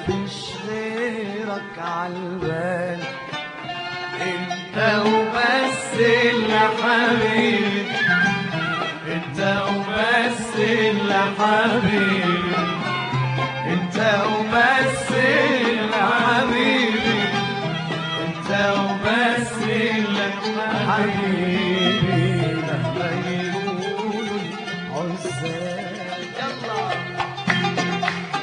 فيش غيرك عالبال انت وبس اللي حبيبي انت وبس اللي حبيبي انت وبس اللي حبيبي انت وبس اللي حبيبي مهما يقولوا العزاب يلا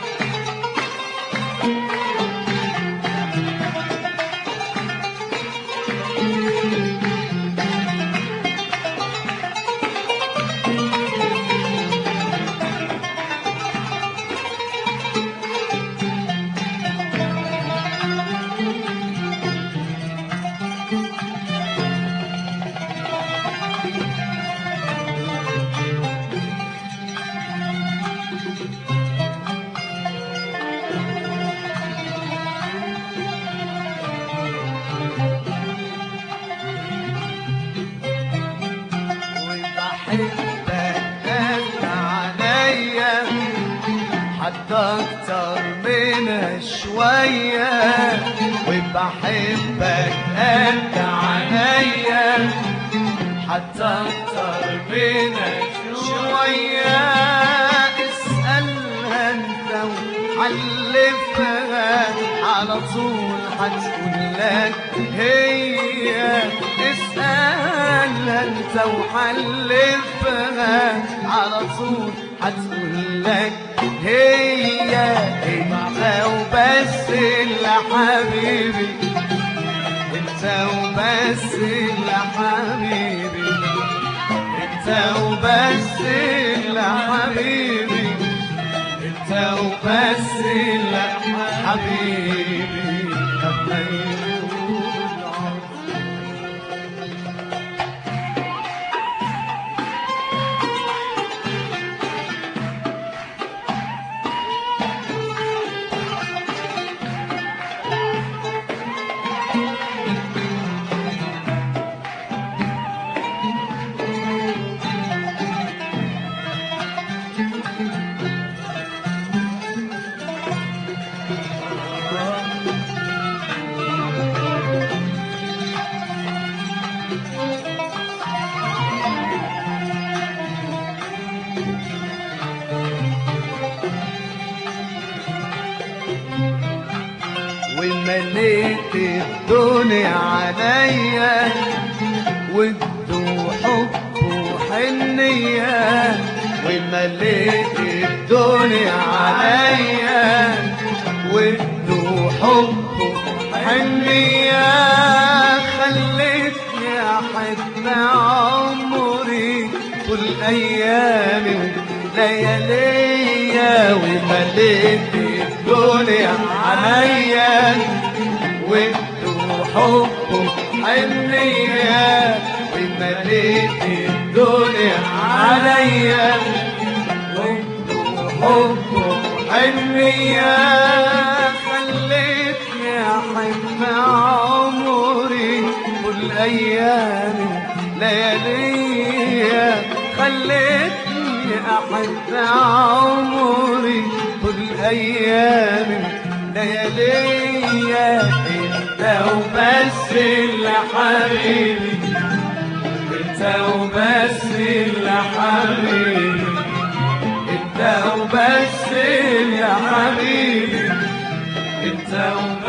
وبحبك انت عليا حتى اكتر من شوية وبحبك انت عليا حتى اكتر من شوية اسألها انت وحلفها على طول هتقول لك هي اسألها انت وحلفها على طول هتقول لك هي انت وبس اللي حبيبي انت وبس اللي حبيبي انت وبس اللي حبيبي انت وبس اللي حبيبي لما يقول العظيم ومليت الدنيا عليا وادو حب وحنية ومليت الدنيا عليا وادو حب وحنية خلتني احب عمري كل ايامي ولياليا ومليت الدنيا عليا وانتو حب حنية ومليت الدنيا عليا وانتو حب حنية خلتني احب عمري كل ايامي لياليا خلتني احب عمري كل ايامي لياليا انت وبس اللي حبيبي انت وبس اللي حبيبي انت وبس اللي حبيبي انت وبس